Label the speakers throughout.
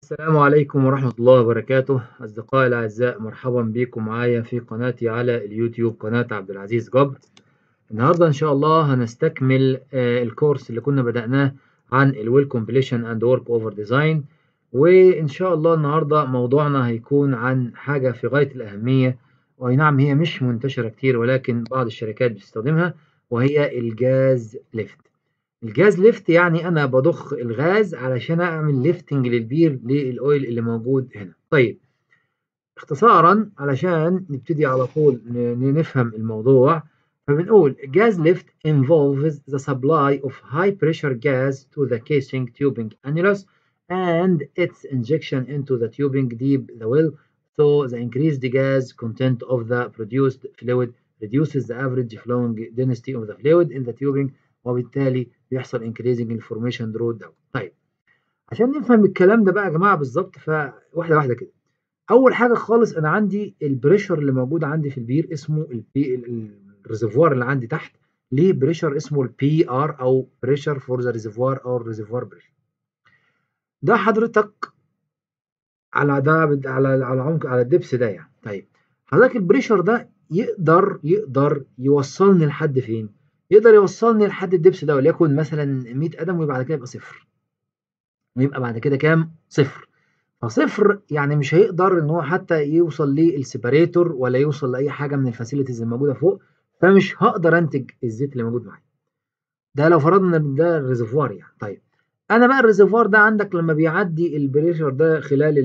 Speaker 1: السلام عليكم ورحمة الله وبركاته أصدقائي الأعزاء مرحبا بكم معايا في قناتي على اليوتيوب قناة عبد العزيز جبر النهاردة إن شاء الله هنستكمل آه، الكورس اللي كنا بدأناه عن الويل كومبليشن أند ورك أوفر ديزاين وإن شاء الله النهاردة موضوعنا هيكون عن حاجة في غاية الأهمية وأي نعم هي مش منتشرة كتير ولكن بعض الشركات بتستخدمها وهي الجاز ليفت الجاز ليفت يعني انا بضخ الغاز علشان اعمل ليفتنج للبير للاويل اللي موجود هنا طيب اختصارا علشان نبتدي على طول نفهم الموضوع فبنقول gas lift involves the supply of high pressure gas to the casing tubing annulus and its injection into the tubing deep the well so the increased gas content of the produced fluid reduces the average flowing density of the fluid in the tubing وبالتالي بيحصل increasing information road down طيب عشان نفهم الكلام ده بقى يا جماعه بالظبط فواحده واحده كده اول حاجه خالص انا عندي البريشر اللي موجود عندي في البير اسمه البي الريزرفوار اللي عندي تحت ليه بريشر اسمه البي ار او بريشر فور ذا ريزرفوار او الريزرفوار بريشر ده حضرتك على ده على على عمق على الدبس ده يعني طيب حضرتك البريشر ده يقدر يقدر يوصلني لحد فين يقدر يوصلني لحد الدبس ده وليكن مثلا 100 قدم وبعد كده يبقى صفر ويبقى بعد كده كام صفر فصفر يعني مش هيقدر ان هو حتى يوصل للسيباريتور ولا يوصل لاي حاجه من الفاسيلتيز الموجوده فوق فمش هقدر انتج الزيت اللي موجود معايا ده لو فرضنا ان ده الريزرفوار يعني طيب انا بقى الريزرفوار ده عندك لما بيعدي البريشر ده خلال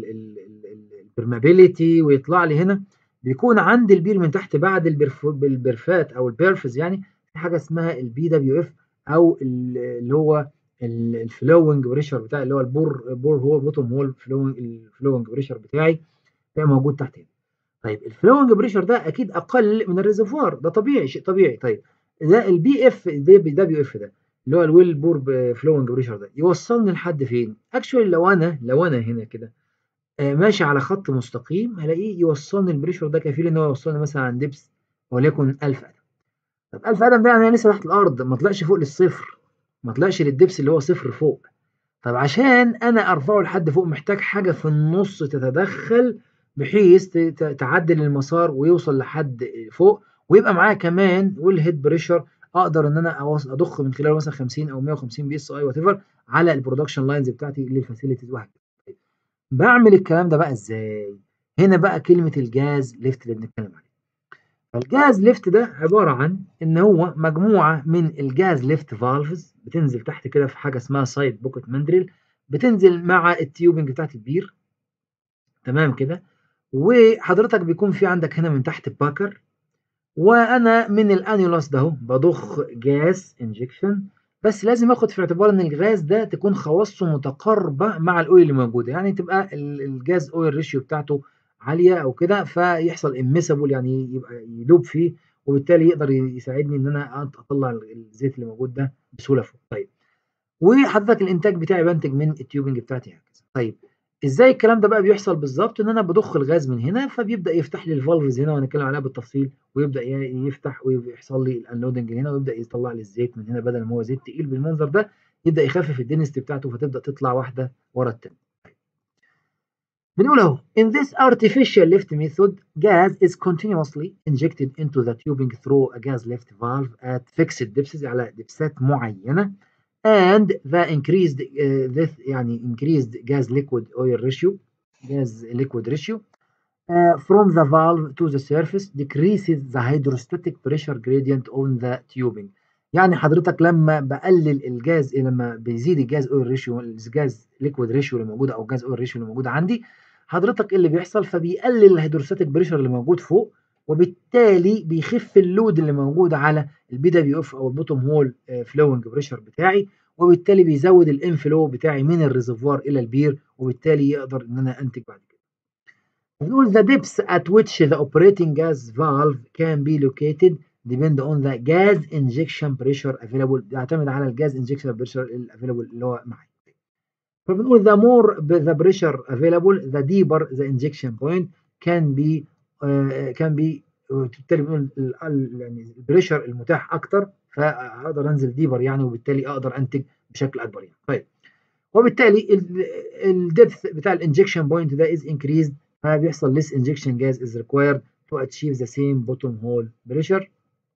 Speaker 1: البرمابيليتي ويطلع لي هنا بيكون عندي البير من تحت بعد البرفات او البيرفز يعني في حاجه اسمها البي دبليو اف او اللي هو الفلوينج بريشر بتاعي اللي هو البور بور هول بوتوم هول فلوينج الفلوينج بريشر بتاعي ده موجود تحت هنا طيب الفلوينج بريشر ده اكيد اقل من الريزرفوار ده طبيعي شيء طبيعي طيب ده البي اف دبليو اف ده اللي هو الويل بور فلوينج بريشر ده يوصلني لحد فين اكشولي لو انا لو انا هنا كده آه ماشي على خط مستقيم هلاقيه يوصلني البريشر ده كفيل ان هو يوصلني مثلا عند دبس وليكن 1000 قدم طب 1000 قدم ده يعني لسه تحت الارض ما طلعش فوق للصفر ما طلعش للدبس اللي هو صفر فوق طب عشان انا ارفعه لحد فوق محتاج حاجه في النص تتدخل بحيث تعدل المسار ويوصل لحد فوق ويبقى معايا كمان والهيد بريشر اقدر ان انا اضخ من خلاله مثلا 50 او 150 بي اس اي وات على البرودكشن لاينز بتاعتي للفاسيلتيز وهكذا بعمل الكلام ده بقى ازاي هنا بقى كلمه الجاز ليفت اللي بنتكلم عليه فالجاز ليفت ده عبارة عن إن هو مجموعة من الجاز ليفت فالفز بتنزل تحت كده في حاجة اسمها سايد بوكت ماندريل بتنزل مع التيوبنج بتاعت البير تمام كده وحضرتك بيكون في عندك هنا من تحت باكر وأنا من الأنيولاس ده بضخ جاز انجكشن بس لازم اخد في اعتبار ان الغاز ده تكون خواصه متقاربه مع الاويل اللي موجوده يعني تبقى الجاز اويل ريشيو بتاعته عاليه او كده فيحصل اميسابل يعني يبقى يدوب فيه وبالتالي يقدر يساعدني ان انا اطلع الزيت اللي موجود ده بسهوله فوق طيب وحضرتك الانتاج بتاعي بنتج من التيوبنج بتاعتي هكذا طيب ازاي الكلام ده بقى بيحصل بالظبط ان انا بضخ الغاز من هنا فبيبدا يفتح لي الفالفز هنا وهنتكلم عليها بالتفصيل ويبدا يفتح ويحصل لي الانلودنج هنا ويبدا يطلع لي الزيت من هنا بدل ما هو زيت تقيل بالمنظر ده يبدا يخفف الدنستي بتاعته فتبدا تطلع واحده ورا الثانيه بنقول اهو in this artificial lift method gas is continuously injected into the tubing through a gas lift valve at fixed depths على دبسات معينة and the increased uh, this يعني increased gas liquid oil ratio gas liquid ratio uh, from the valve to the surface decreases the hydrostatic pressure gradient on the tubing يعني حضرتك لما بقلل الجاز لما بيزيد الجاز اويل ريشيو الجاز ليكويد ريشيو اللي موجوده او الجاز اويل ريشيو اللي موجوده عندي حضرتك ايه اللي بيحصل فبيقلل الهيدروستاتيك بريشر اللي موجود فوق وبالتالي بيخف اللود اللي موجود على البي دبليو اف او البوتوم هول فلوينج بريشر بتاعي وبالتالي بيزود الانفلو بتاعي من الريزرفوار الى البير وبالتالي يقدر ان انا انتج بعد كده. بنقول the depths at which the operating gas valve can be located depend on the gas injection pressure available بيعتمد على الجاز injection pressure الافيلابل اللي هو معي. فبنقول the more the pressure available the deeper the injection point can be uh, can be بالتالي بنقول يعني البريشر المتاح اكتر فاقدر انزل ديبر يعني وبالتالي اقدر انتج بشكل اكبر يعني طيب وبالتالي الدبث بتاع الانجكشن بوينت ده از انكريزد فبيحصل less injection gas is required to achieve the same bottom hole pressure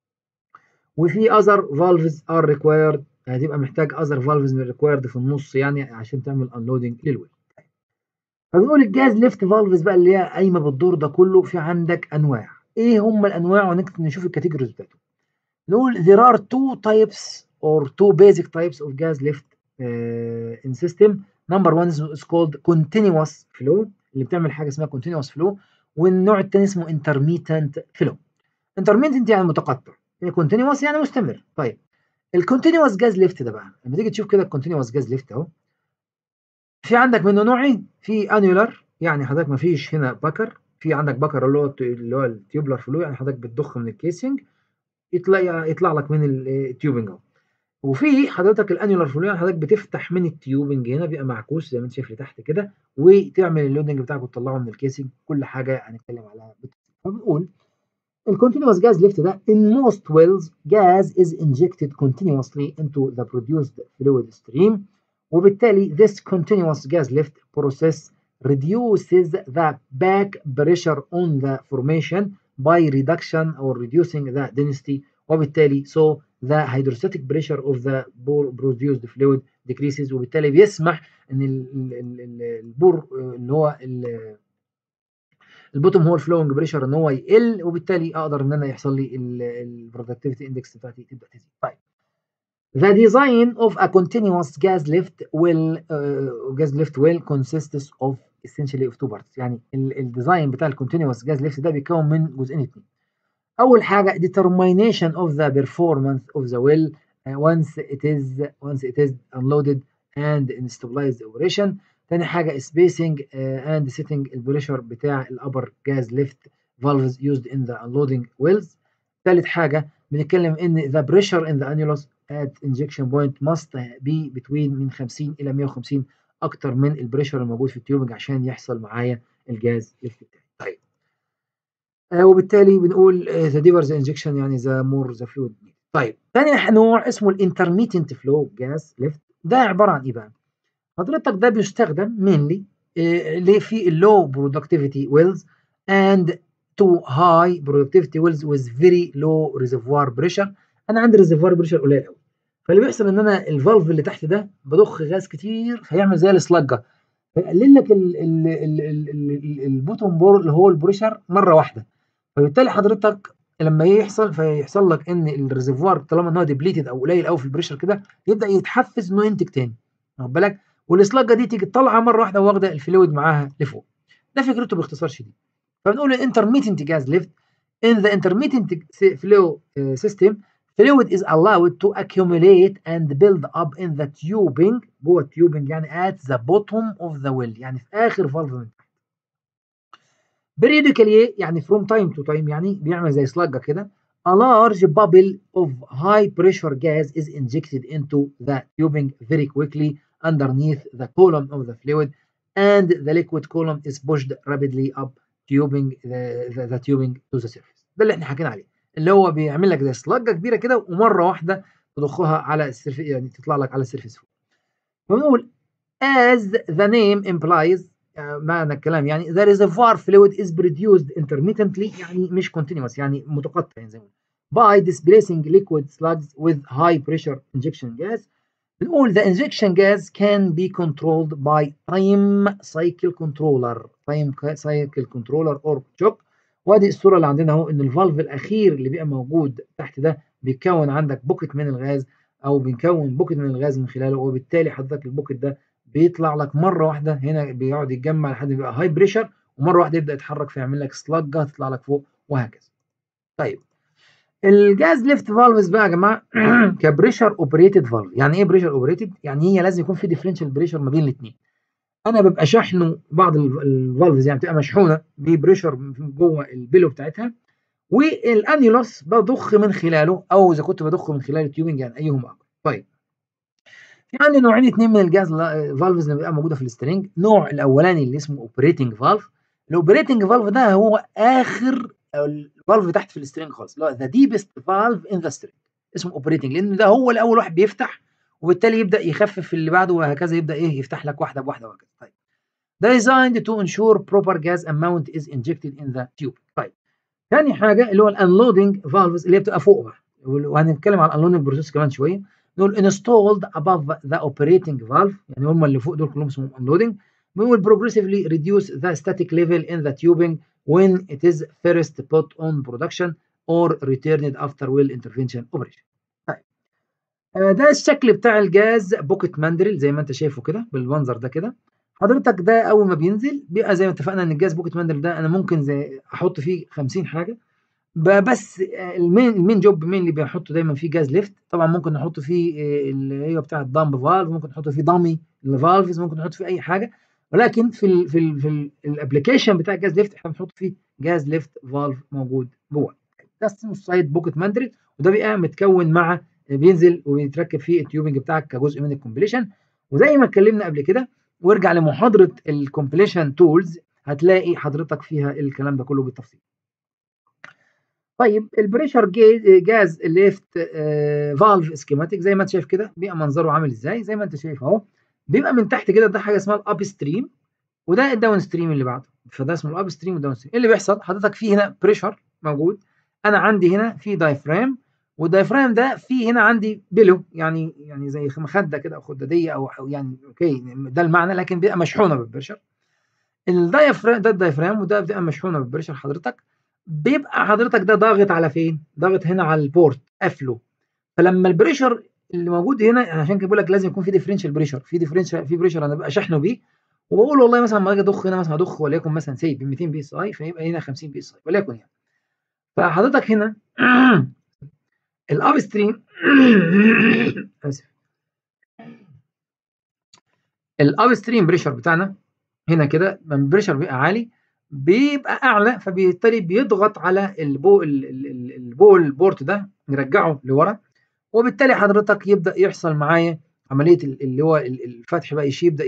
Speaker 1: وفي other valves are required هتبقى محتاج other valves required في النص يعني عشان تعمل unloading للويل فبنقول الجاز ليفت فالفز بقى اللي هي قايمه بالدور ده كله في عندك انواع ايه هم الانواع ونكتب نشوف الكاتيجوريز بتاعتهم نقول there are two types or two basic types of gas lift uh, in system number one is called continuous flow اللي بتعمل حاجه اسمها continuous flow والنوع الثاني اسمه intermittent flow intermittent يعني متقطع يعني continuous يعني مستمر طيب الكونتينوس جاز ليفت ده بقى لما تيجي تشوف كده الكونتينوس جاز ليفت اهو في عندك منه نوعين في انيولار يعني حضرتك ما فيش هنا بكر في عندك بكر اللي هو اللي هو التيوبلر فلو يعني حضرتك بتضخ من الكيسنج يطلع يطلع لك من التيوبنج اهو وفي حضرتك الانيولار فلو يعني حضرتك بتفتح من التيوبنج هنا بيبقى معكوس زي ما انت شايف لتحت كده وتعمل اللودنج بتاعك وتطلعه من الكيسنج كل حاجه هنتكلم عليها فبنقول الكونتينوس جاز ليفت ده in most wells gas is injected continuously into the produced fluid stream وبالتالي this continuous gas lift process reduces the back pressure on the formation by reduction or reducing the density وبالتالي so the hydrostatic pressure of the produced fluid decreases وبالتالي بيسمح ان البور اللي هو البوتوم هول فلوينج بريشر ان هو يقل وبالتالي اقدر ان انا يحصل لي البرودكتيفيتي اندكس بتاعتي تبدا تزيد طيب The design of a continuous gas lift will uh, gas lift will consists of essentially of two parts يعني الديزاين بتاع الكونتينوس جاز ليفت ده بيتكون من جزئين اتنين اول حاجه determination of the performance of the well uh, once it is once it is unloaded and in stabilized operation تاني حاجه spacing uh, and setting البريشر بتاع الابر جاز ليفت valves used in the unloading wells ثالث حاجه بنتكلم ان the pressure in the annulus at injection point must be between من 50 الى 150 اكتر من البريشر الموجود في التيوبنج عشان يحصل معايا الجاز ليفت بتاعي طيب آه وبالتالي بنقول آه the deeper the injection يعني the more the fluid طيب ثاني نوع اسمه الانترميتنت فلو جاز ليفت ده عباره عن ايه بقى حضرتك ده بيستخدم mainly آه في اللو برودكتيفيتي ويلز and to high productivity wells with very low reservoir pressure انا عندي ريزرفوار بريشر قليل قوي فاللي بيحصل ان انا الفالف اللي تحت ده بضخ غاز كتير فيعمل زي السلجه فيقلل لك البوتوم بور اللي هو البريشر مره واحده فبالتالي حضرتك لما يحصل فيحصل لك ان الريزرفوار طالما ان هو ديبليتد او قليل قوي في البريشر كده يبدا يتحفز انه ينتج تاني واخد بالك والسلجه دي تيجي طالعه مره واحده واخده الفلويد معاها لفوق ده فكرته باختصار شديد فبنقول الانترميتنت جاز ليفت in the intermittent flow system fluid is allowed to accumulate and build up in the tubing جوه التيوبنج يعني at the bottom of the well يعني في اخر فالف من تحت. periodically يعني from time to time يعني بيعمل زي سلاجه كده a large bubble of high pressure gas is injected into the tubing very quickly underneath the column of the fluid and the liquid column is pushed rapidly up tubing the, the, the tubing to the surface ده اللي احنا حكينا عليه اللي هو بيعمل لك زي سلاجه كبيره كده ومره واحده تضخها على السيرفيس يعني تطلع لك على السيرفيس فوق فبنقول as the name implies معنى الكلام يعني the reservoir fluid is produced intermittently يعني مش continuous يعني متقطع يعني زي ما by displacing liquid slugs with high pressure injection gas بنقول the injection gas can be controlled by time cycle controller time cycle controller or choke وادي الصوره اللي عندنا اهو ان الفالف الاخير اللي بيبقى موجود تحت ده بيتكون عندك بوكت من الغاز او بيكون بوكت من الغاز من خلاله وبالتالي حضرتك البوكت ده بيطلع لك مره واحده هنا بيقعد يتجمع لحد ما يبقى هاي بريشر ومره واحده يبدا يتحرك فيعمل لك سلاجه تطلع لك فوق وهكذا. طيب الجاز ليفت فالفز بقى يا جماعه كبريشر اوبريتد فالف يعني ايه بريشر اوبريتد؟ يعني هي لازم يكون في ديفرنشال بريشر ما بين الاثنين. انا ببقى شحنه بعض الفالفز يعني بتبقى مشحونه ببريشر جوه البيلو بتاعتها والانيولوس بضخ من خلاله او اذا كنت بضخ من خلال التيوبنج يعني ايهما اقرب. طيب في عندي نوعين اثنين من الجاز فالفز اللي بتبقى موجوده في السترينج نوع الاولاني اللي اسمه اوبريتنج فالف الاوبريتنج فالف ده هو اخر الفالف تحت في السترينج خالص اللي هو ذا ديبست فالف ان ذا سترينج اسمه اوبريتنج لان ده هو الاول واحد بيفتح وبالتالي يبدا يخفف اللي بعده وهكذا يبدا ايه يفتح لك واحده بواحده وهكذا طيب designed to ensure proper gas amount is injected in the tube طيب ثاني حاجه اللي هو الانلودنج فالفز اللي هي بتبقى فوق بقى وهنتكلم عن الانلودنج بروسيس كمان شويه نقول installed above the operating valve يعني هم اللي فوق دول كلهم اسمهم unloading we will progressively reduce the static level in the tubing when it is first put on production or returned after well intervention operation. طيب ده الشكل بتاع الجاز بوكيت ماندريل زي ما انت شايفه كده بالمنظر ده كده حضرتك ده اول ما بينزل بيبقى زي ما اتفقنا ان الجاز بوكيت ماندريل ده انا ممكن زي احط فيه 50 حاجه بس المين المين جوب مين اللي بنحطه دايما فيه جاز ليفت طبعا ممكن نحط فيه اللي هي بتاع الدامب فالف ممكن نحط فيه دامي الفالفز ممكن نحط فيه اي حاجه ولكن في ال في ال في الابلكيشن بتاع الجاز ليفت احنا بنحط فيه جاز ليفت فالف موجود جوه ده اسمه سايد بوكيت ماندريل وده بيبقى متكون مع بينزل وبيتركب فيه التيوبنج بتاعك كجزء من الكومبليشن وزي ما اتكلمنا قبل كده وارجع لمحاضره الكومبليشن تولز هتلاقي حضرتك فيها الكلام ده كله بالتفصيل. طيب البريشر جاز ليفت فالف سكيماتيك زي ما انت شايف كده بيبقى منظره عامل ازاي زي ما انت شايف اهو بيبقى من تحت كده ده حاجه اسمها الاب ستريم وده الداون ستريم اللي بعده فده اسمه الاب ستريم والداون ستريم ايه اللي بيحصل حضرتك في هنا بريشر موجود انا عندي هنا في دايفرام والدايفرام ده في هنا عندي بيلو يعني يعني زي مخده كده او خداديه او يعني اوكي ده المعنى لكن بيبقى مشحونه بالبريشر الدايفرام ده الدايفرام وده بيبقى مشحونه بالبريشر حضرتك بيبقى حضرتك ده ضاغط على فين؟ ضاغط هنا على البورت قافله فلما البريشر اللي موجود هنا عشان كده بقول لك لازم يكون في ديفرنشال بريشر في ديفرنشال في بريشر انا ببقى شحنه بيه وبقول والله مثلا لما اجي اضخ هنا مثلا اضخ وليكن مثلا سي ب 200 بي اس اي فيبقى هنا 50 بي اس اي وليكن يعني فحضرتك هنا الاب ستريم اسف الاب ستريم بريشر بتاعنا هنا كده لما البريشر بيبقى عالي بيبقى اعلى فبالتالي بيضغط على البو البول البورت ده نرجعه لورا وبالتالي حضرتك يبدا يحصل معايا عمليه اللي هو الفتح بقى يبدا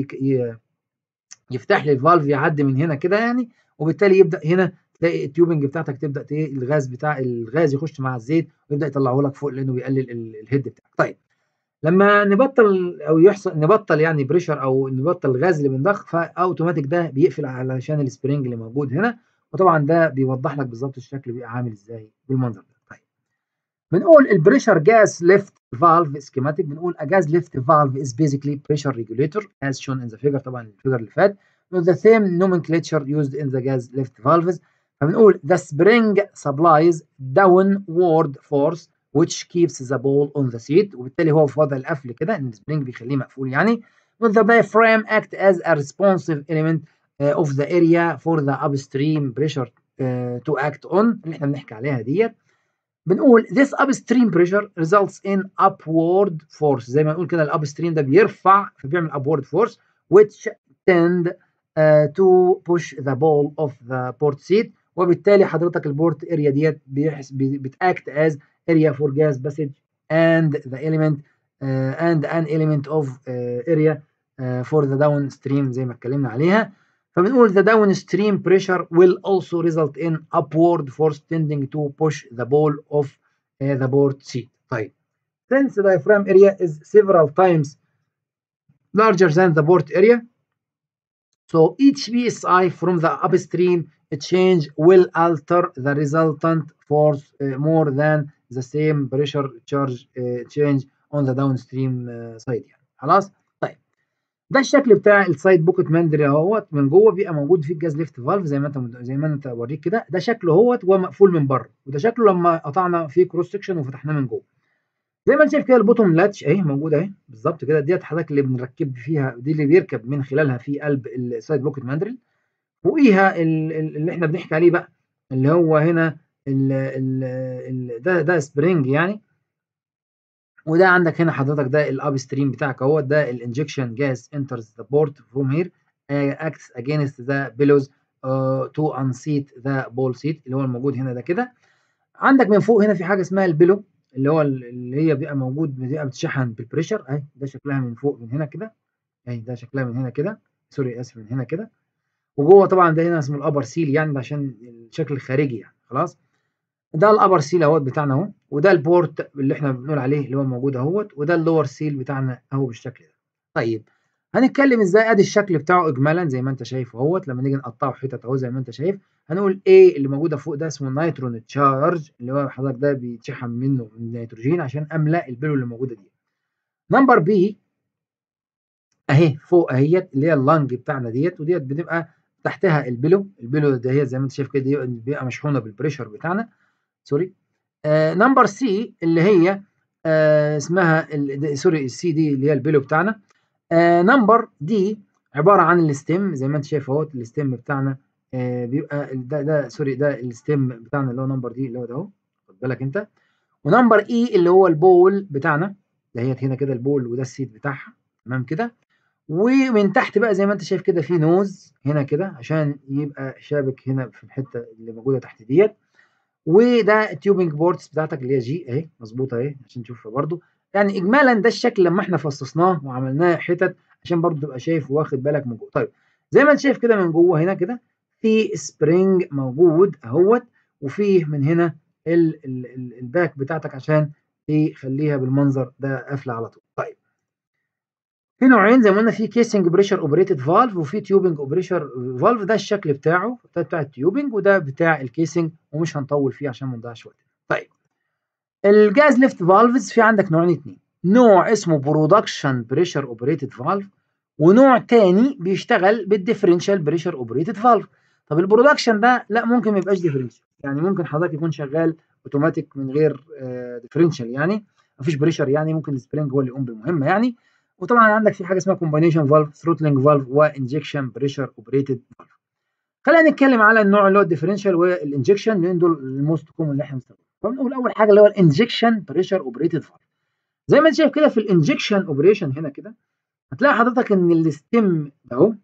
Speaker 1: يفتح لي الفالف يعدي من هنا كده يعني وبالتالي يبدا هنا تلاقي التيوبنج بتاعتك تبدا الغاز بتاع الغاز يخش مع الزيت ويبدا يطلعه لك فوق لانه بيقلل الهيد بتاعك طيب لما نبطل او يحصل نبطل يعني بريشر او نبطل الغاز اللي بنضخ فاوتوماتيك ده بيقفل علشان السبرينج اللي موجود هنا وطبعا ده بيوضح لك بالظبط الشكل بيبقى عامل ازاي بالمنظر ده طيب بنقول البريشر جاز ليفت valve schematic بنقول a gas lift valve is basically pressure regulator as shown in the figure طبعا الفيجر اللي فات the same nomenclature used in the gas lift valves فبنقول the spring supplies downward force which keeps the ball on the seat وبالتالي هو في وضع القفل كده ان السبرينج بيخليه مقفول يعني with the diaphragm act as a responsive element uh, of the area for the upstream pressure uh, to act on اللي احنا بنحكي عليها ديت بنقول this upstream pressure results in upward force زي ما نقول كده الابستريم ده بيرفع فبيعمل upward force which tend uh, to push the ball of the port seat وبالتالي حضرتك البورت اريا ديت بتاكت as area for gas passage and the element uh, and an element of uh, area uh, for the downstream زي ما اتكلمنا عليها فبنقول the downstream pressure will also result in upward force tending to push the ball of uh, the port seat. طيب since the diaphragm area is several times larger than the port area so each psi from the upstream change will alter the resultant force uh, more than the same pressure charge uh, change on the downstream uh, side يعني خلاص طيب ده الشكل بتاع السايد بوكيت ماندري اهوت من جوه بيبقى موجود فيه الجاز ليفت فالف زي ما انت زي ما انت اوريك كده ده شكله اهوت وهو مقفول من بره وده شكله لما قطعنا فيه كروس سكشن وفتحناه من جوه زي ما انت شايف كده البوتوم لاتش اهي موجوده اهي بالظبط كده ديت حضرتك اللي بنركب فيها دي اللي بيركب من خلالها في قلب السايد بوكيت ماندريل فوقيها اللي احنا بنحكي عليه بقى اللي هو هنا ال ال ال ده ده سبرينج يعني وده عندك هنا حضرتك ده الاب ستريم بتاعك اهو ده الانجكشن جاز انترز ذا بورت فروم هير اكتس اجينست ذا بيلوز تو انسيت ذا بول سيت اللي هو الموجود هنا ده كده عندك من فوق هنا في حاجه اسمها البيلو اللي هو اللي هي بيبقى موجود بتبقى بتشحن بالبريشر اهي ده شكلها من فوق من هنا كده اهي ده شكلها من هنا كده سوري اسف من هنا كده وجوه طبعا ده هنا اسمه الابر سيل يعني عشان الشكل الخارجي يعني خلاص ده الابر سيل اهوت بتاعنا اهو وده البورت اللي احنا بنقول عليه اللي هو موجود اهوت وده اللور سيل بتاعنا اهو بالشكل ده طيب هنتكلم ازاي ادي الشكل بتاعه اجمالا زي ما انت شايف اهوت لما نيجي نقطعه حتت اهو زي ما انت شايف هنقول ايه اللي موجوده فوق ده اسمه نيترون تشارج اللي هو حضرتك ده بيتشحن منه من النيتروجين عشان املا البلو اللي موجوده دي نمبر بي اهي فوق اهيت اللي هي اللنج بتاعنا ديت وديت بتبقى تحتها البلو البلو ده هي زي ما انت شايف كده بيبقى مشحونه بالبريشر بتاعنا سوري آه نمبر سي اللي هي آه اسمها سوري السي دي اللي هي البلو بتاعنا آه نمبر دي عباره عن الستيم زي ما انت شايف اهوت الستيم بتاعنا آه بيبقى ده ده سوري ده الستيم بتاعنا اللي هو نمبر دي اللي هو ده اهو خد بالك انت ونمبر اي اللي هو البول بتاعنا دهيت هنا كده البول وده السيد بتاعها تمام كده ومن تحت بقى زي ما انت شايف كده في نوز هنا كده عشان يبقى شابك هنا في الحته اللي موجوده تحت ديت وده التيوبنج بورتس بتاعتك اللي هي جي اهي مظبوطه اهي عشان تشوفها برده يعني اجمالا ده الشكل لما احنا فصصناه وعملناه حتت عشان برضه تبقى شايف واخد بالك من جوه طيب زي ما انت شايف كده من جوه هنا كده في سبرينج موجود اهوت وفيه من هنا ال ال ال الباك بتاعتك عشان تخليها بالمنظر ده قافله على طول طيب في نوعين زي ما قلنا في كيسنج بريشر اوبريتد فالف وفي تيوبنج اوبريشر فالف ده الشكل بتاعه ده بتاع التيوبنج وده بتاع الكيسنج ومش هنطول فيه عشان ما نضيعش وقت طيب الجاز ليفت فالفز في عندك نوعين اتنين نوع اسمه برودكشن بريشر اوبريتد فالف ونوع تاني بيشتغل بالديفرنشال بريشر اوبريتد فالف طب البرودكشن ده لا ممكن ما يبقاش ديفرنشال يعني ممكن حضرتك يكون شغال اوتوماتيك من غير ديفرنشال يعني مفيش بريشر يعني ممكن السبرينج هو اللي يقوم بالمهمه يعني وطبعا عندك في حاجه اسمها كومباينيشن فالف ثروتلينج فالف وانجكشن بريشر اوبريتد فالف خلينا نتكلم على النوع اللي هو الديفرنشال والانجكشن لان دول الموست كومن اللي احنا بنستخدمهم فبنقول اول حاجه اللي هو الانجكشن بريشر اوبريتد فالف زي ما انت شايف كده في الانجكشن اوبريشن هنا كده هتلاقي حضرتك ان الستيم ده اهو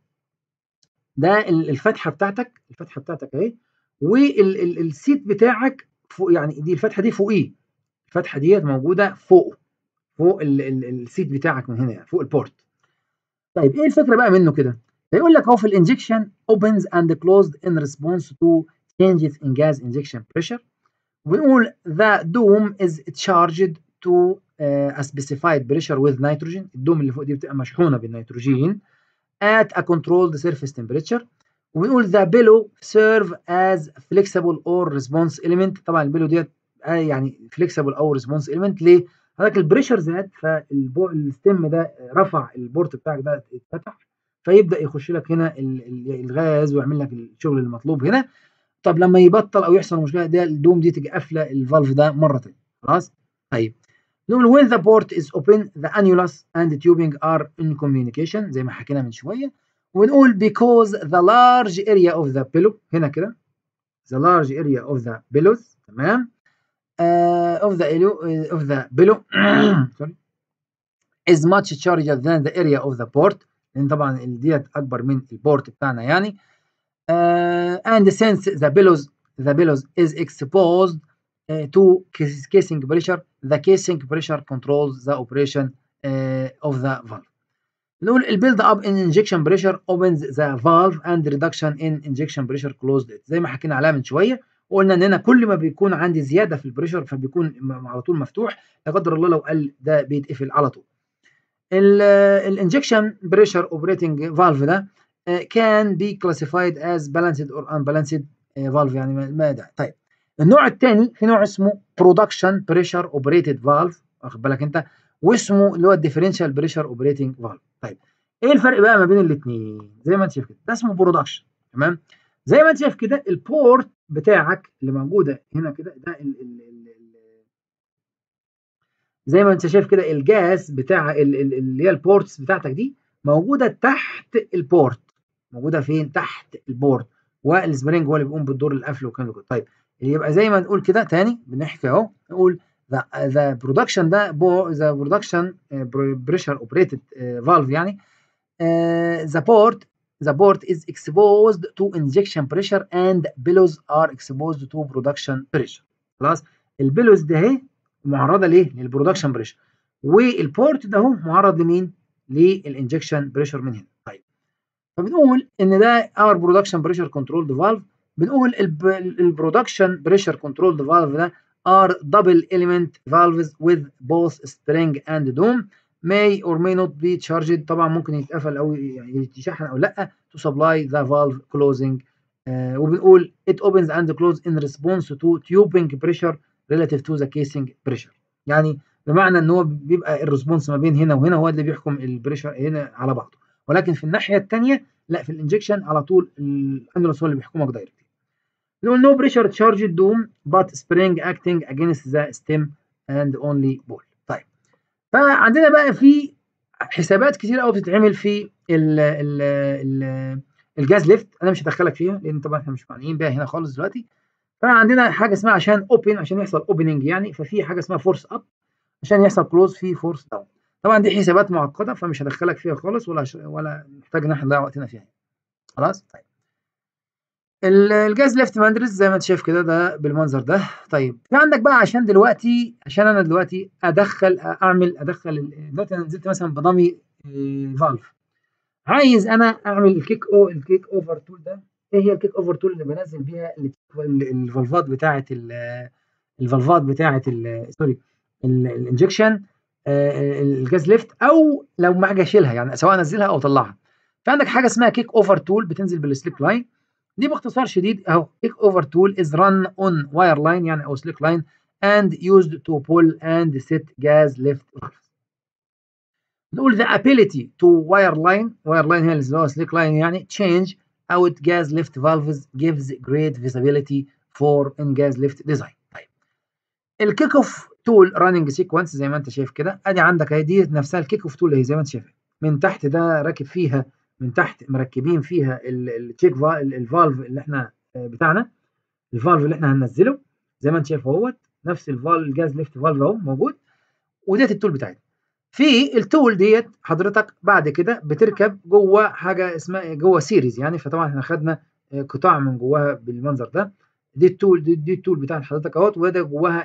Speaker 1: ده الفتحه بتاعتك الفتحه بتاعتك اهي والسيت بتاعك فوق يعني دي الفتحه دي فوقيه الفتحه ديت موجوده فوق فوق السيت بتاعك من هنا يعني فوق البورت طيب ايه الفكره بقى منه كده هيقول لك اهو في الانجكشن opens and closed in response to changes in gas injection pressure وبنقول the dome is charged to uh, a specified pressure with nitrogen الدوم اللي فوق دي بتبقى مشحونه بالنيتروجين at a controlled surface temperature وبنقول the below serve as flexible or response element طبعا البيلو ديت يعني flexible او response element ليه؟ حضرتك البريشر زاد فالستيم ده رفع البورت بتاعك ده اتفتح فيبدا يخش لك هنا الغاز ويعمل لك الشغل المطلوب هنا طب لما يبطل او يحصل مشكله ده الدوم دي تيجي قافله الفالف ده مره ثانيه خلاص طيب نقول when the port is open the annulus and the tubing are in communication زي ما حكينا من شويه ونقول because the large area of the pillow هنا كده the large area of the pillows تمام uh, of the uh, of the below sorry is much charged than the area of the port لان طبعا ديت اكبر من البورت بتاعنا يعني uh, and since the bellows the bellows is exposed uh, to casing pressure the casing pressure controls the operation uh, of the valve نقول البيلد اب ان انجكشن بريشر اوبنز ذا فالف اند ريدكشن ان انجكشن بريشر كلوزد زي ما حكينا عليها من شويه وقلنا ان انا كل ما بيكون عندي زياده في البريشر فبيكون على طول مفتوح لا قدر الله لو قل ده بيتقفل على طول الانجكشن بريشر اوبريتنج فالف ده كان بي كلاسيفايد از بالانسد اور unbalanced فالف يعني ما ده طيب النوع الثاني في نوع اسمه برودكشن بريشر اوبريتد فالف واخد بالك انت واسمه اللي هو الديفرنشال بريشر اوبريتنج فالف طيب ايه الفرق بقى ما بين الاثنين زي ما انت شايف كده ده اسمه برودكشن تمام زي ما انت شايف كده البورت بتاعك اللي موجوده هنا كده ده ال ال ال زي ما انت شايف كده الجاز بتاع اللي هي البورتس بتاعتك دي موجوده تحت البورت موجوده فين تحت البورت والسبرينج هو اللي بيقوم بالدور القفل والكلام ده كله طيب يبقى زي ما نقول كده تاني بنحكي اهو نقول the, the production ده the production pressure operated valve يعني uh, the port the port is exposed to injection pressure and bellows are exposed to production pressure خلاص البيلوز ده اهي معرضه ليه للبرودكشن بريشر والبورت ده اهو معرض لمين للانجكشن بريشر من هنا طيب فبنقول ان ده our production pressure controlled valve بنقول البرودكشن بريشر كنترول فالف ده are double element valves with both spring and dome may or may not be charged طبعا ممكن يتقفل او يعني يتشحن او لا to supply the valve closing uh, وبنقول it opens and closes in response to tubing pressure relative to the casing pressure يعني بمعنى ان هو بيبقى الريسبونس ما بين هنا وهنا هو اللي بيحكم البريشر هنا على بعضه ولكن في الناحيه الثانيه لا في الانجكشن على طول الانولس هو اللي بيحكمك دايركت نقول no pressure charged dome but spring acting against the stem and only ball طيب فعندنا بقى في حسابات كتير قوي بتتعمل في ال ال ال الجاز ليفت انا مش هدخلك فيها لان طبعا احنا مش معنيين بيها هنا خالص دلوقتي فعندنا حاجه اسمها عشان اوبن عشان يحصل اوبننج يعني ففي حاجه اسمها فورس اب عشان يحصل كلوز في فورس داون طبعا دي حسابات معقده فمش هدخلك فيها خالص ولا ش... ولا محتاج ان احنا نضيع وقتنا فيها خلاص طيب الجاز ليفت ماندرز زي ما انت شايف كده ده بالمنظر ده طيب في عندك بقى عشان دلوقتي عشان انا دلوقتي ادخل اعمل ادخل دلوقتي انا نزلت مثلا بضمي فالف عايز انا اعمل الكيك او الكيك اوفر تول ده ايه هي الكيك اوفر تول اللي بنزل بيها الفالفات بتاعه الفالفات بتاعه سوري الانجكشن الجاز ليفت او لو ما اجي اشيلها يعني سواء انزلها او اطلعها فعندك حاجه اسمها كيك اوفر تول بتنزل بالسليك لاين دي باختصار شديد اهو كيك اوفر تول از ران اون واير لاين يعني او سليك لاين and used to pull and set gas lift نقول the ability to wire line wire line هي اللي هو سليك لاين يعني change out gas lift valves gives great visibility for in gas lift design طيب الكيك اوف تول راننج سيكونس زي ما انت شايف كده ادي عندك اهي دي نفسها الكيك اوف تول اهي زي ما انت شايف من تحت ده راكب فيها من تحت مركبين فيها التشيك الفالف اللي احنا بتاعنا الفالف اللي احنا هننزله زي ما انت شايف اهوت نفس الفالف الجاز ليفت فالف اهو موجود وديت التول بتاعتنا في التول ديت حضرتك بعد كده بتركب جوه حاجه اسمها جوه سيريز يعني فطبعا احنا خدنا قطاع من جواها بالمنظر ده دي التول دي, دي التول بتاعت حضرتك اهوت وده جواها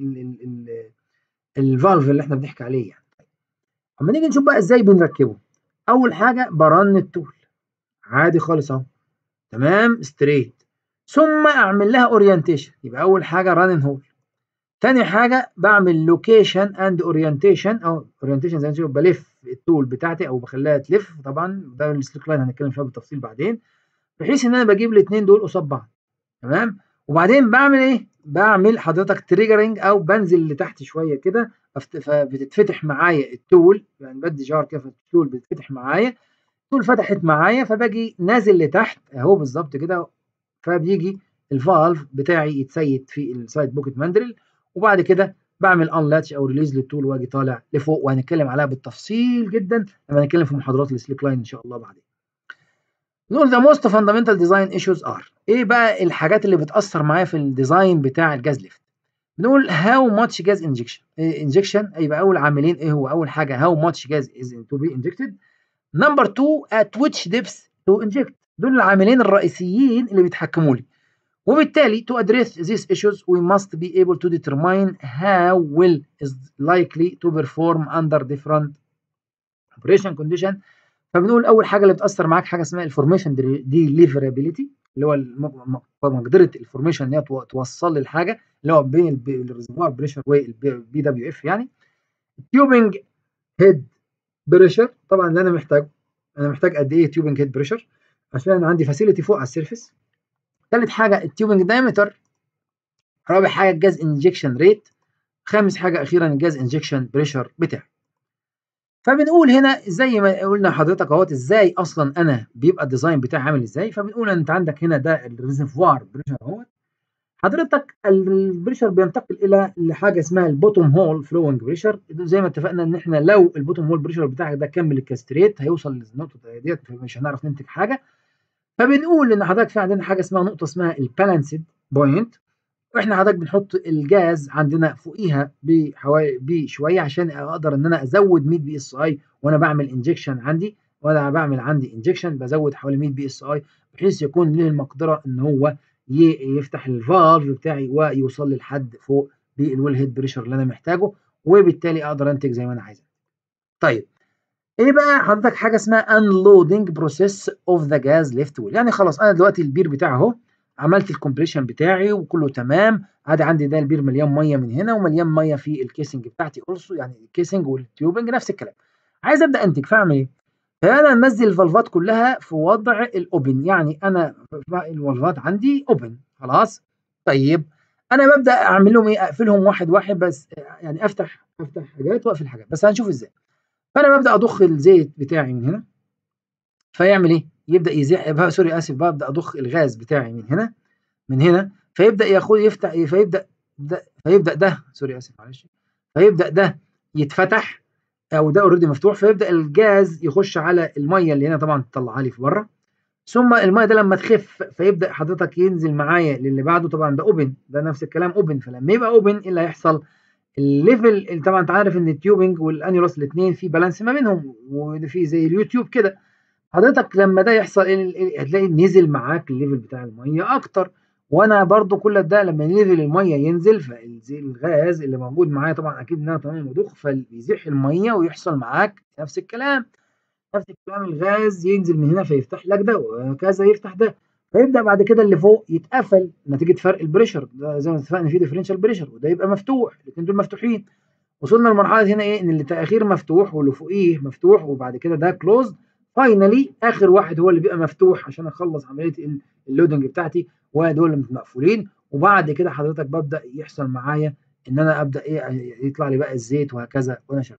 Speaker 1: الفالف اللي احنا بنحكي عليه يعني اما نيجي نشوف بقى ازاي بنركبه اول حاجه برن التول عادي خالص اهو تمام ستريت ثم اعمل لها اورينتيشن يبقى اول حاجه رانن هول تاني حاجه بعمل لوكيشن اند اورينتيشن او اورينتيشن زي ما تشوف بلف التول بتاعتي او بخليها تلف طبعا ده السليك لاين هنتكلم فيها بالتفصيل بعدين بحيث ان انا بجيب الاثنين دول قصاد بعض تمام وبعدين بعمل ايه بعمل حضرتك تريجرنج او بنزل لتحت شويه كده فبتتفتح معايا التول يعني بدي جار كده التول بتتفتح معايا التول فتحت معايا فباجي نازل لتحت اهو بالظبط كده فبيجي الفالف بتاعي يتسيد في السايد بوكيت ماندريل وبعد كده بعمل انلاتش او ريليز للتول واجي طالع لفوق وهنتكلم عليها بالتفصيل جدا لما نتكلم في محاضرات السليك لاين ان شاء الله بعدين. نقول ذا موست فاندامنتال ديزاين ايشوز ار ايه بقى الحاجات اللي بتاثر معايا في الديزاين بتاع الجاز ليفت بنقول هاو ماتش جاز انجكشن انجكشن يبقى اول عاملين ايه هو اول حاجه هاو ماتش جاز از تو بي انجكتد نمبر 2 ات ويتش ديبس تو انجكت دول العاملين الرئيسيين اللي بيتحكموا لي وبالتالي to address these issues we must be able to determine how well is likely to perform under different operation condition فبنقول اول حاجه اللي بتاثر معاك حاجه اسمها الفورميشن ديليفرابيلتي اللي هو مقدره الفورميشن ان هي توصل لي الحاجه اللي هو بين الريزرفوار بريشر والبي دبليو اف يعني تيوبنج هيد بريشر طبعا اللي انا محتاجه انا محتاج قد ايه تيوبنج هيد بريشر عشان عندي فاسيلتي فوق على السيرفيس ثالث حاجه التيوبنج دايمتر رابع حاجه الجاز انجكشن ريت خامس حاجه اخيرا الجاز انجكشن بريشر بتاعي فبنقول هنا زي ما قلنا لحضرتك اهوت ازاي اصلا انا بيبقى الديزاين بتاعي عامل ازاي فبنقول انت عندك هنا ده الريزرفوار بريشر اهوت حضرتك البريشر بينتقل الى لحاجه اسمها البوتوم هول فلوينج بريشر زي ما اتفقنا ان احنا لو البوتوم هول بريشر بتاعك ده كمل الكاستريت هيوصل للنقطه ديت مش هنعرف ننتج حاجه فبنقول ان حضرتك في عندنا حاجه اسمها نقطه اسمها البالانسد بوينت واحنا حضرتك بنحط الجاز عندنا فوقيها بحوالي بشويه عشان اقدر ان انا ازود 100 بي اس اي وانا بعمل انجكشن عندي وانا بعمل عندي انجكشن بزود حوالي 100 بي اس اي بحيث يكون له المقدره ان هو يفتح الفالف بتاعي ويوصل لي لحد فوق بالويل هيد بريشر اللي انا محتاجه وبالتالي اقدر انتج زي ما انا عايز طيب ايه بقى حضرتك حاجه اسمها unloading process of the gas lift wheel يعني خلاص انا دلوقتي البير بتاعي اهو عملت الكومبريشن بتاعي وكله تمام عادي عندي ده البير مليان ميه من هنا ومليان ميه في الكيسنج بتاعتي اولسو يعني الكيسنج والتيوبنج نفس الكلام عايز ابدا انتج فاعمل ايه فانا منزل الفالفات كلها في وضع الاوبن يعني انا الفالفات عندي اوبن خلاص طيب انا ببدا اعمل لهم ايه اقفلهم واحد واحد بس يعني افتح افتح حاجات واقفل حاجات بس هنشوف ازاي فانا ببدا اضخ الزيت بتاعي من هنا فيعمل ايه يبدا يزيح سوري اسف ببدا اضخ الغاز بتاعي من هنا من هنا فيبدا ياخد يفتح فيبدا ده فيبدا ده سوري اسف معلش فيبدا ده يتفتح او ده اوريدي مفتوح فيبدا الجاز يخش على الميه اللي هنا طبعا تطلعها لي في بره ثم الميه ده لما تخف فيبدا حضرتك ينزل معايا للي بعده طبعا ده اوبن ده نفس الكلام اوبن فلما يبقى اوبن ايه اللي هيحصل الليفل طبعا انت عارف ان التيوبنج والانيولوس الاثنين في بالانس ما بينهم وفي زي اليوتيوب كده حضرتك لما ده يحصل هتلاقي نزل معاك الليفل بتاع الميه اكتر وانا برضو كل ده لما ليفل الميه ينزل فالغاز اللي موجود معايا طبعا اكيد انها تمام مضخ فبيزيح الميه ويحصل معاك نفس الكلام نفس الكلام الغاز ينزل من هنا فيفتح لك ده وهكذا يفتح ده فيبدا بعد كده اللي فوق يتقفل نتيجه فرق البريشر ده زي ما اتفقنا في ديفرنشال بريشر وده يبقى مفتوح الاثنين دول مفتوحين وصلنا لمرحله هنا ايه ان اللي تاخير مفتوح واللي فوقيه مفتوح وبعد كده ده كلوز فاينلي اخر واحد هو اللي بيبقى مفتوح عشان اخلص عمليه اللودنج بتاعتي ودول اللي مقفولين وبعد كده حضرتك ببدا يحصل معايا ان انا ابدا ايه يطلع لي بقى الزيت وهكذا وانا شغال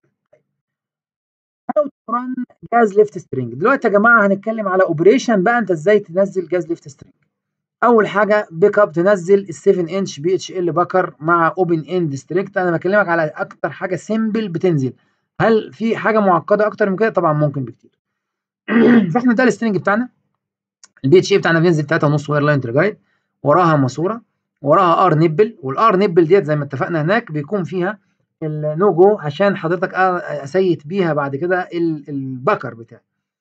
Speaker 1: او ران جاز ليفت سترينج دلوقتي يا جماعه هنتكلم على اوبريشن بقى انت ازاي تنزل جاز ليفت سترينج اول حاجه بيك اب تنزل ال 7 انش بي اتش ال باكر مع اوبن اند ستريكت انا بكلمك على اكتر حاجه سيمبل بتنزل هل في حاجه معقده اكتر من كده طبعا ممكن بكتير فاحنا ده السترينج بتاعنا البي اتش اي بتاعنا بينزل 3.5 واير لاين جايد وراها ماسوره وراها ار نبل والار نبل ديت زي ما اتفقنا هناك بيكون فيها النو جو عشان حضرتك اسيت بيها بعد كده البكر بتاعي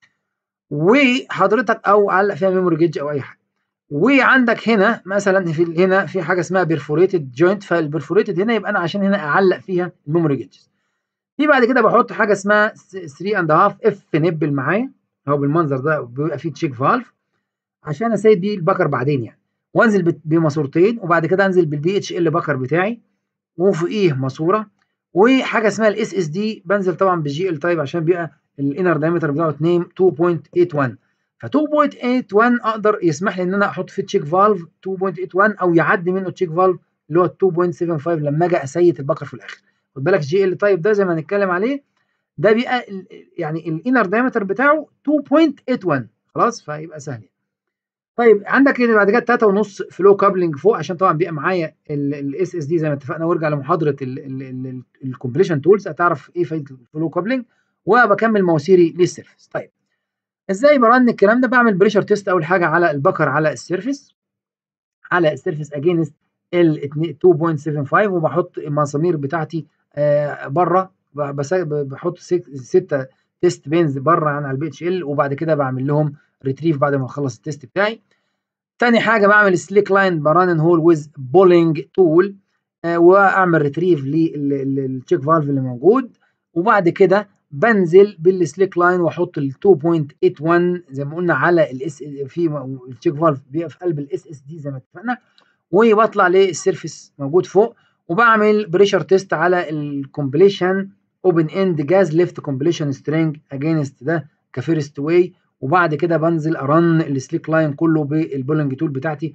Speaker 1: وحضرتك او علق فيها ميموري جيج او اي حاجه وعندك هنا مثلا في هنا في حاجه اسمها بيرفوريتد جوينت فالبرفوريتد هنا يبقى انا عشان هنا اعلق فيها الميموري جيجز في بعد كده بحط حاجه اسمها 3 اند هاف اف نبل معايا اهو بالمنظر ده بيبقى فيه تشيك فالف عشان اسيد بيه البكر بعدين يعني وانزل بماسورتين وبعد كده انزل بالبي اتش ال بكر بتاعي وفوقيه ماسوره وحاجه اسمها الاس اس دي بنزل طبعا بالجي ال تايب عشان بيبقى الانر دايمتر بتاعه 2 2.81 ف 2.81 اقدر يسمح لي ان انا احط فيه تشيك فالف 2.81 او يعدي منه تشيك فالف اللي هو 2.75 لما اجي اسيت البكر في الاخر خد بالك الجي ال تايب ده زي ما هنتكلم عليه ده بيبقى يعني الانر دايمتر بتاعه 2.81 خلاص فيبقى سهل طيب عندك هنا بعد كده 3 ونص فلو كابلنج فوق عشان طبعا بيبقى معايا الاس اس دي زي ما اتفقنا وارجع لمحاضره الكومبليشن تولز هتعرف ايه فايده الفلو كابلنج وبكمل مواسيري للسيرفيس طيب ازاي برن الكلام ده بعمل بريشر تيست اول حاجه على البكر على السيرفيس على السيرفيس اجينست ال 2.75 وبحط المسامير بتاعتي آه بره بحط ستة تيست بينز بره عن على البي اتش ال وبعد كده بعمل لهم ريتريف بعد ما اخلص التيست بتاعي تاني حاجه بعمل سليك لاين بران هول ويز بولينج تول واعمل ريتريف للتشيك فالف اللي موجود وبعد كده بنزل بالسليك لاين واحط ال 2.81 زي ما قلنا على الاس في التشيك فالف بيبقى في قلب الاس اس دي زي ما اتفقنا وبطلع للسيرفيس موجود فوق وبعمل بريشر تيست على الكومبليشن اوبن اند جاز ليفت كومبليشن سترينج اجينست ده كفيرست واي وبعد كده بنزل ارن السليك لاين كله بالبولنج تول بتاعتي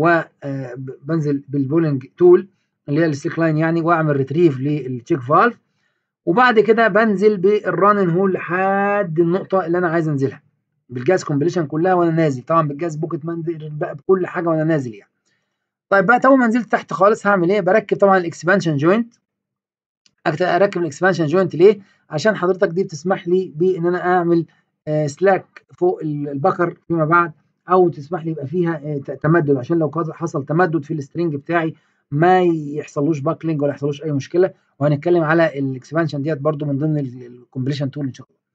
Speaker 1: وبنزل بالبولنج تول اللي هي السليك لاين يعني واعمل ريتريف للتشيك فالف وبعد كده بنزل بالرانن هول لحد النقطه اللي انا عايز انزلها بالجاز كومبليشن كلها وانا نازل طبعا بالجاز بوكيت ماندل بقى بكل حاجه وانا نازل يعني طيب بقى اول ما نزلت تحت خالص هعمل ايه بركب طبعا الاكسبانشن جوينت اركب الاكسبانشن جوينت ليه عشان حضرتك دي بتسمح لي بان انا اعمل آه سلاك فوق البكر فيما بعد او تسمح لي يبقى فيها آه تمدد عشان لو حصل تمدد في السترنج بتاعي ما يحصلوش باكلينج ولا يحصلوش اي مشكله وهنتكلم على الاكسبانشن ديت برده من ضمن الكومبليشن تول ان شاء الله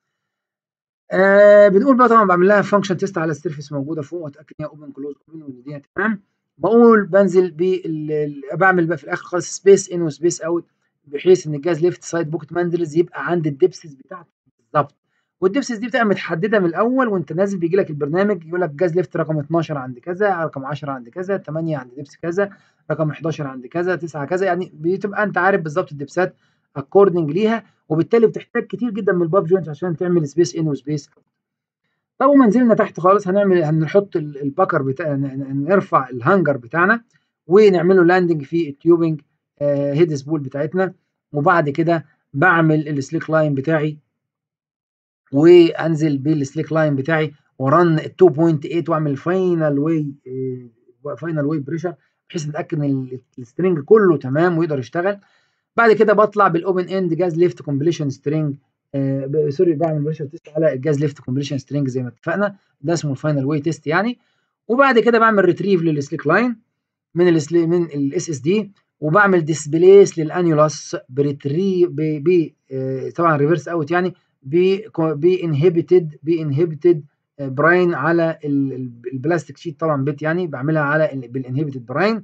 Speaker 1: آه بنقول بقى طبعا بعمل لها فانكشن تيست على السيرفيس موجوده فوق واتاكد ان هي اوبن كلوز اوبن وان الدنيا تمام بقول بنزل بال بعمل بقى في الاخر خالص سبيس ان وسبيس اوت بحيث ان الجاز ليفت سايد بوكت ماندلز يبقى عند الدبسز بتاعته بالظبط والدبسس دي بتبقى متحدده من الاول وانت نازل بيجي لك البرنامج يقول لك جاز ليفت رقم 12 عند كذا رقم 10 عند كذا 8 عند دبس كذا رقم 11 عند كذا 9 كذا يعني بتبقى انت عارف بالظبط الدبسات اكوردنج ليها وبالتالي بتحتاج كتير جدا من الباب جوينت عشان تعمل سبيس ان وسبيس طب وما نزلنا تحت خالص هنعمل هنحط الباكر بتاع نرفع الهانجر بتاعنا ونعمله لاندنج في التيوبنج هيد سبول بتاعتنا وبعد كده بعمل السليك لاين بتاعي وانزل بالسليك لاين بتاعي ورن 2.8 واعمل فاينل واي فاينل واي بريشر بحيث اتاكد ان السترنج كله تمام ويقدر يشتغل بعد كده بطلع بالاوبن اند جاز ليفت كومبليشن سترنج سوري بعمل بريشر تيست على الجاز ليفت كومبليشن سترنج زي ما اتفقنا ده اسمه الفاينل واي تيست يعني وبعد كده بعمل ريتريف للسليك لاين من ال من الاس اس دي وبعمل ديسبليس للانيولاس بريتري ب طبعا ريفرس اوت يعني بانهبيتد بانهبيتد براين على البلاستيك شيت طبعا بيت يعني بعملها على بالانهبيتد براين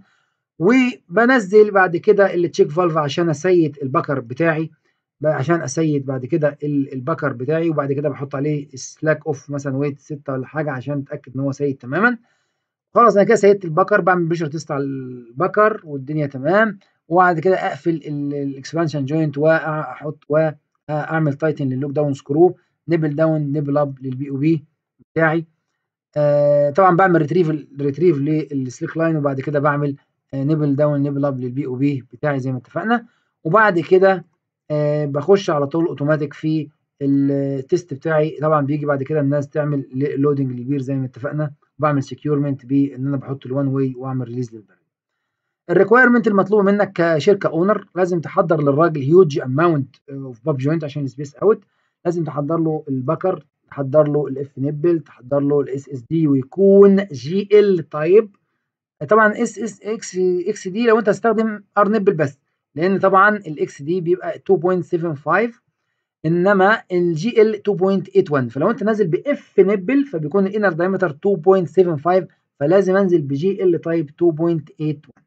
Speaker 1: وبنزل بعد كده التشيك فالف عشان اسيد البكر بتاعي عشان اسيد بعد كده البكر بتاعي وبعد كده بحط عليه سلاك اوف مثلا ويت 6 ولا حاجه عشان اتاكد ان هو سيد تماما خلاص انا كده سيدت البكر بعمل بريشر تيست على البكر والدنيا تمام وبعد كده اقفل الاكسبانشن جوينت واحط واعمل تايتن للوك داون سكرو نبل داون نبل اب للبي او بي بتاعي آه طبعا بعمل ريتريف ريتريف للسليك لاين وبعد كده بعمل آه نبل داون نبل اب للبي او بي بتاعي زي ما اتفقنا وبعد كده آه بخش على طول اوتوماتيك في التيست بتاعي طبعا بيجي بعد كده الناس تعمل لودنج للبير زي ما اتفقنا بعمل سكيورمنت بان انا بحط الوان واي واعمل ريليز للبريد الريكويرمنت المطلوبه منك كشركه اونر لازم تحضر للراجل هيوج اماونت اوف باب جوينت عشان السبيس اوت لازم تحضر له البكر تحضر له الاف نبل تحضر له الاس اس دي ويكون جي ال تايب طبعا اس اس اكس اكس دي لو انت هتستخدم ار نبل بس لان طبعا الاكس دي بيبقى 2.75 انما الجي ال 2.81 فلو انت نازل باف نبل فبيكون الانر دايمتر 2.75 فلازم انزل بجي ال تايب 2.81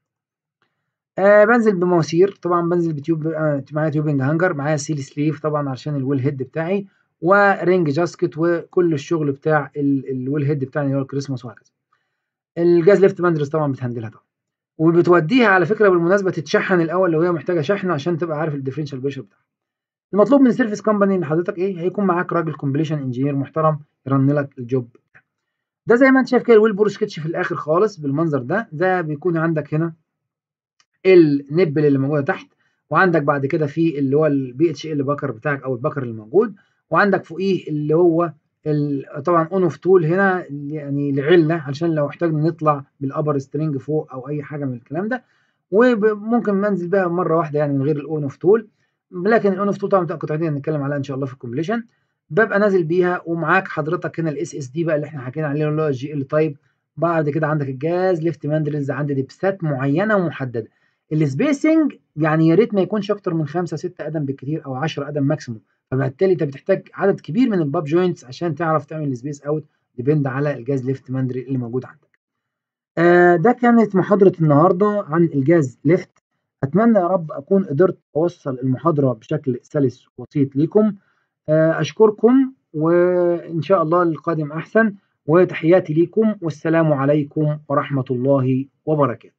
Speaker 1: آه بنزل بمواسير طبعا بنزل بتيوب آه معايا تيوبنج هانجر معايا سيل سليف طبعا عشان الويل هيد بتاعي ورينج جاسكت وكل الشغل بتاع الويل هيد بتاعي اللي هو الكريسماس وهكذا الجاز ليفت باندرز طبعا بتهندلها طبعا وبتوديها على فكره بالمناسبه تتشحن الاول لو هي محتاجه شحن عشان تبقى عارف الديفرنشال بريشر بتاعها المطلوب من السيرفيس كومباني ان حضرتك ايه هيكون معاك راجل كومبليشن انجينير محترم يرن لك الجوب ده زي ما انت شايف كده الويل بور سكتش في الاخر خالص بالمنظر ده ده بيكون عندك هنا النبل اللي موجوده تحت وعندك بعد كده في اللي هو البي اتش ال باكر بتاعك او الباكر اللي موجود وعندك فوقيه اللي هو طبعا اون اوف تول هنا يعني لعله عشان لو احتاجنا نطلع بالابر سترينج فوق او اي حاجه من الكلام ده وممكن منزل بها مره واحده يعني من غير الاون اوف تول لكن الاون اوف تول طبعا كنت عايزين نتكلم عليها ان شاء الله في الكومبليشن ببقى نازل بيها ومعاك حضرتك هنا الاس اس دي بقى اللي احنا حكينا عليه اللي هو الجي ال تايب بعد كده عندك الجاز ليفت ماندرلز عند دبسات معينه ومحدده السبيسنج يعني يا ريت ما يكونش اكتر من 5 6 قدم بالكثير او 10 قدم ماكسيموم فبالتالي انت بتحتاج عدد كبير من الباب جوينتس عشان تعرف تعمل السبيس اوت ديبند على الجاز ليفت ماندري اللي موجود عندك. آه ده كانت محاضره النهارده عن الجاز ليفت اتمنى يا رب اكون قدرت اوصل المحاضره بشكل سلس وبسيط ليكم آه اشكركم وان شاء الله القادم احسن وتحياتي ليكم والسلام عليكم ورحمه الله وبركاته.